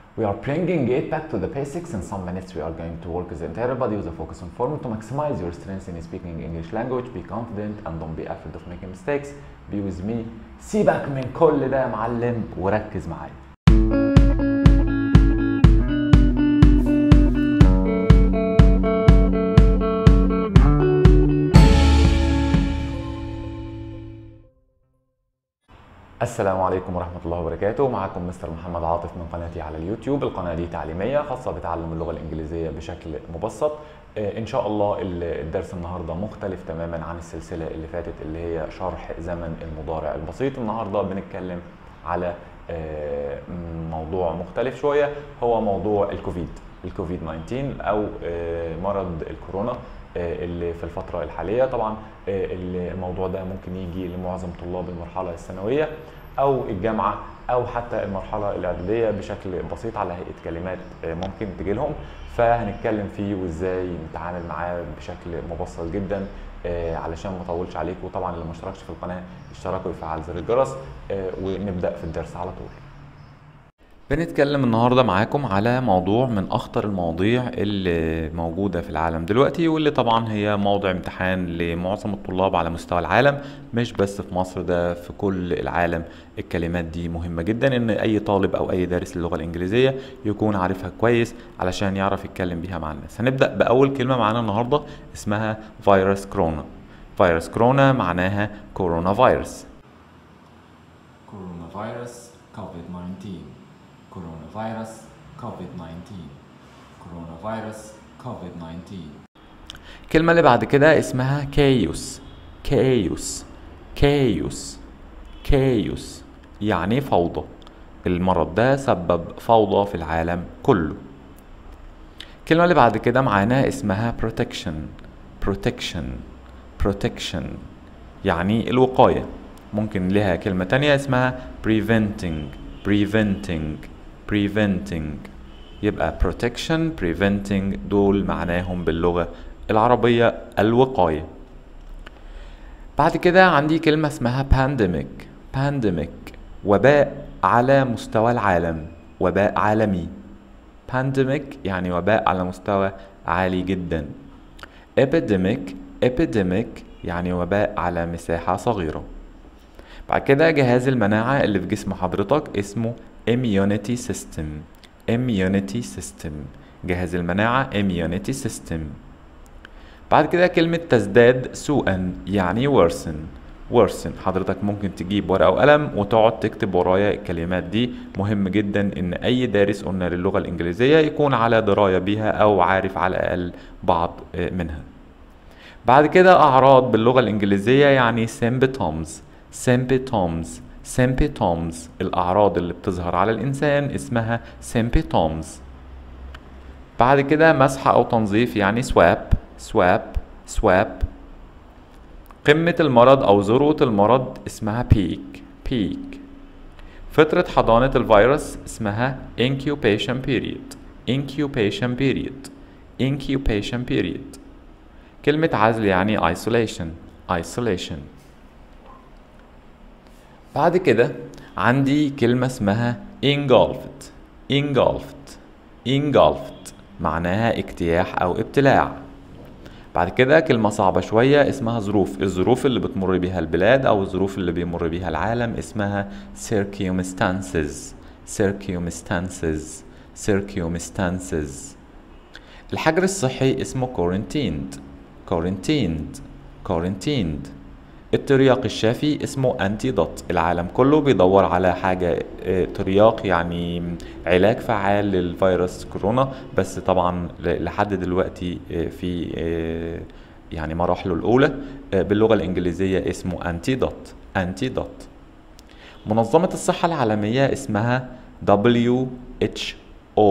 We are bringing it back to the basics. In some minutes, we are going to work with the entire body with a focus on form to maximize your strength in speaking English language. Be confident and don't be afraid of making mistakes. Be with me. سيبك من كل ده يا معلم وركز معايا. السلام عليكم ورحمة الله وبركاته معكم مستر محمد عاطف من قناتي على اليوتيوب القناة دي تعليمية خاصة بتعلم اللغة الإنجليزية بشكل مبسط آه، إن شاء الله ال- الدرس النهاردة مختلف تماما عن السلسلة اللي فاتت اللي هي شرح زمن المضارع البسيط النهاردة بنتكلم على آه، موضوع مختلف شوية هو موضوع الكوفيد الكوفيد 19 أو آه، مرض الكورونا آه، اللي في الفترة الحالية طبعا آه، الموضوع ده ممكن يجي لمعظم طلاب المرحلة الثانوية أو الجامعة أو حتى المرحلة الإعدادية بشكل بسيط على هيئة كلمات آه، ممكن تجي لهم فهنتكلم فيه وإزاي نتعامل معاه بشكل مبسط جدا آه، علشان ما اطولش عليكم وطبعا اللي ما اشتركش في القناه اشتركوا ويفعل زر الجرس آه، ونبدا في الدرس على طول بنتكلم النهاردة معاكم على موضوع من أخطر المواضيع اللي موجودة في العالم دلوقتي واللي طبعا هي موضع امتحان لمعظم الطلاب على مستوى العالم مش بس في مصر ده في كل العالم الكلمات دي مهمة جدا إن أي طالب أو أي دارس للغة الإنجليزية يكون عارفها كويس علشان يعرف يتكلم بيها مع الناس هنبدأ بأول كلمة معانا النهاردة اسمها فيروس كورونا فيروس كورونا معناها كورونا فيروس coronavirus COVID-19 coronavirus COVID-19 coronavirus COVID-19 الكلمة اللي بعد كده اسمها كايوس كايوس كايوس كايوس يعني فوضى المرض ده سبب فوضى في العالم كله الكلمة اللي بعد كده معانا اسمها protection protection protection يعني الوقاية ممكن لها كلمة تانية اسمها preventing preventing preventing يبقى protection preventing دول معناهم باللغة العربية الوقاية بعد كده عندي كلمة اسمها pandemic pandemic وباء على مستوى العالم وباء عالمي pandemic يعني وباء على مستوى عالي جدا epidemic epidemic يعني وباء على مساحة صغيرة بعد كده جهاز المناعة اللي في جسم حضرتك اسمه immunity system immunity system جهاز المناعة immunity system بعد كده كلمة تزداد سوءا يعني worsen worsen حضرتك ممكن تجيب ورقة وقلم وتقعد تكتب ورايا الكلمات دي مهم جدا ان اي دارس قلنا للغة الانجليزية يكون على دراية بيها او عارف على الاقل بعض آه، منها بعد كده اعراض باللغة الانجليزية يعني symptoms symptoms symptoms الاعراض اللي بتظهر على الانسان اسمها symptoms بعد كده مسح او تنظيف يعني swab swab swab قمة المرض او ذروة المرض اسمها peak peak فترة حضانة الفيروس اسمها incubation period incubation period incubation period كلمة عزل يعني isolation isolation بعد كده عندي كلمة اسمها engulfed engulfed engulfed معناها اجتياح أو ابتلاع بعد كده كلمة صعبة شوية اسمها ظروف الظروف اللي بتمر بيها البلاد أو الظروف اللي بيمر بيها العالم اسمها circumstances circumstances circumstances الحجر الصحي اسمه quarantined quarantined quarantined الترياق الشافي اسمه انتيدوت العالم كله بيدور على حاجة آه، ترياق يعني علاج فعال للفيروس كورونا بس طبعا ل- لحد دلوقتي آه، في آه، يعني مراحله الأولى آه، باللغة الإنجليزية اسمه انتيدوت انتيدوت منظمة الصحة العالمية اسمها WHO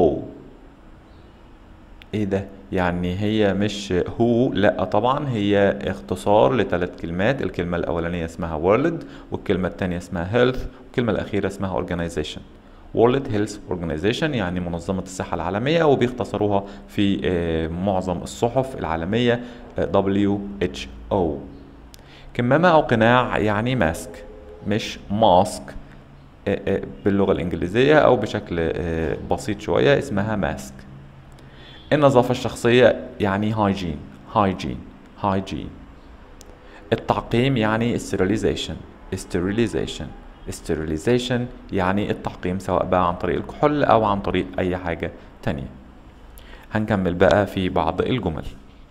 ايه ده يعني هي مش هو لا طبعا هي اختصار لثلاث كلمات الكلمة الأولانية اسمها world والكلمة الثانية اسمها health والكلمة الأخيرة اسمها organization World Health Organization يعني منظمة الصحة العالمية وبيختصروها في آه، معظم الصحف العالمية آه، WHO كمامة أو قناع يعني ماسك مش ماسك آه، آه، باللغة الإنجليزية أو بشكل آه، بسيط شوية اسمها ماسك النظافة الشخصية يعني هايجين هايجين هايجين التعقيم يعني sterilization sterilization sterilization يعني التعقيم سواء بقى عن طريق الكحول أو عن طريق أي حاجة تانية هنكمل بقى في بعض الجمل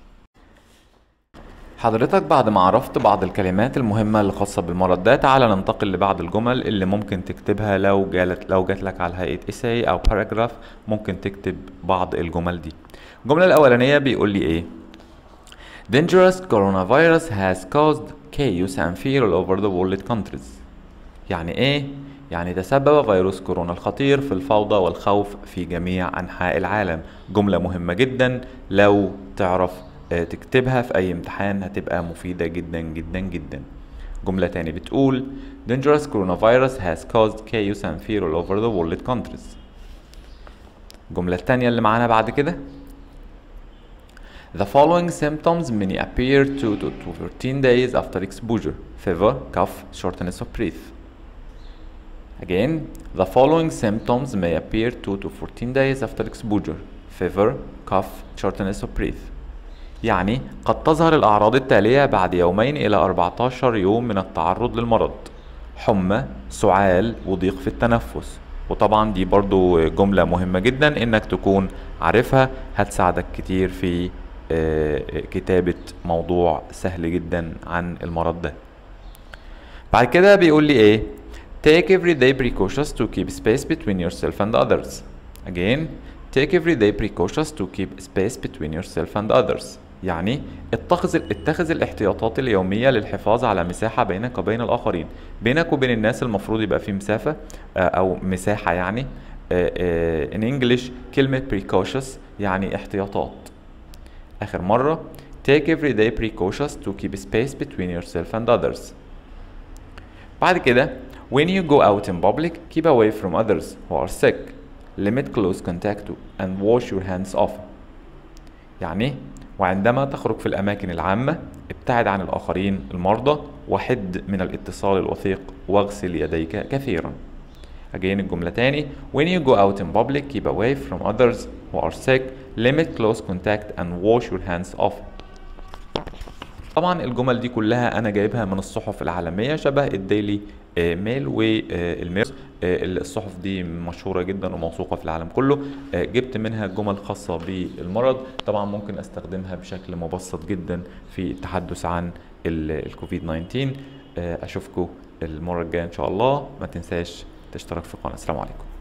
حضرتك بعد ما عرفت بعض الكلمات المهمة اللي خاصة بالمرض ده تعالى ننتقل لبعض الجمل اللي ممكن تكتبها لو جالت لو جات لك على هيئة essay أو paragraph ممكن تكتب بعض الجمل دي الجملة الأولانية بيقول لي إيه Dangerous coronavirus has caused chaos and fear all over the world countries يعني ايه؟ يعني تسبب فيروس كورونا الخطير في الفوضى والخوف في جميع أنحاء العالم جملة مهمة جدا لو تعرف آه، تكتبها في أي امتحان هتبقى مفيدة جدا جدا جدا جملة تاني بتقول Dangerous coronavirus has caused chaos and fear all over the world countries الجملة التانية اللي معانا بعد كده The following symptoms may appear 2 to 14 days after exposure fever, cough, shortness of breath. Again, the following symptoms may appear 2 to 14 days after exposure fever, cough, shortness of breath. يعني قد تظهر الأعراض التالية بعد يومين إلى 14 يوم من التعرض للمرض حمى، سعال، وضيق في التنفس وطبعا دي برضو جملة مهمة جدا إنك تكون عارفها هتساعدك كتير في آه، كتابة موضوع سهل جدا عن المرض ده بعد كده بيقول لي ايه take everyday precautions to keep space between yourself and others again take everyday precautions to keep space between yourself and others يعني اتخذ اتخذ الاحتياطات اليومية للحفاظ على مساحة بينك وبين الآخرين بينك وبين الناس المفروض يبقى في مسافة آه، أو مساحة يعني آه، آه، in English كلمة precautious يعني احتياطات آخر مرة take everyday precautions to keep space between yourself and others بعد كده when you go out in public keep away from others who are sick limit close contact to and wash your hands often يعني وعندما تخرج في الأماكن العامة ابتعد عن الآخرين المرضى وحد من الاتصال الوثيق واغسل يديك كثيرا Again الجملة تاني When you go out in public keep away from others who are sick limit close contact and wash your hands often طبعا الجمل دي كلها انا جايبها من الصحف العالميه شبه الديلي آه، ميل والميرز آه، الصحف دي مشهوره جدا وموثوقه في العالم كله آه، جبت منها جمل خاصه بالمرض طبعا ممكن استخدمها بشكل مبسط جدا في التحدث عن ال- الكوفيد 19 آه، اشوفكم المره الجايه ان شاء الله ما تنساش تشترك في القناه السلام عليكم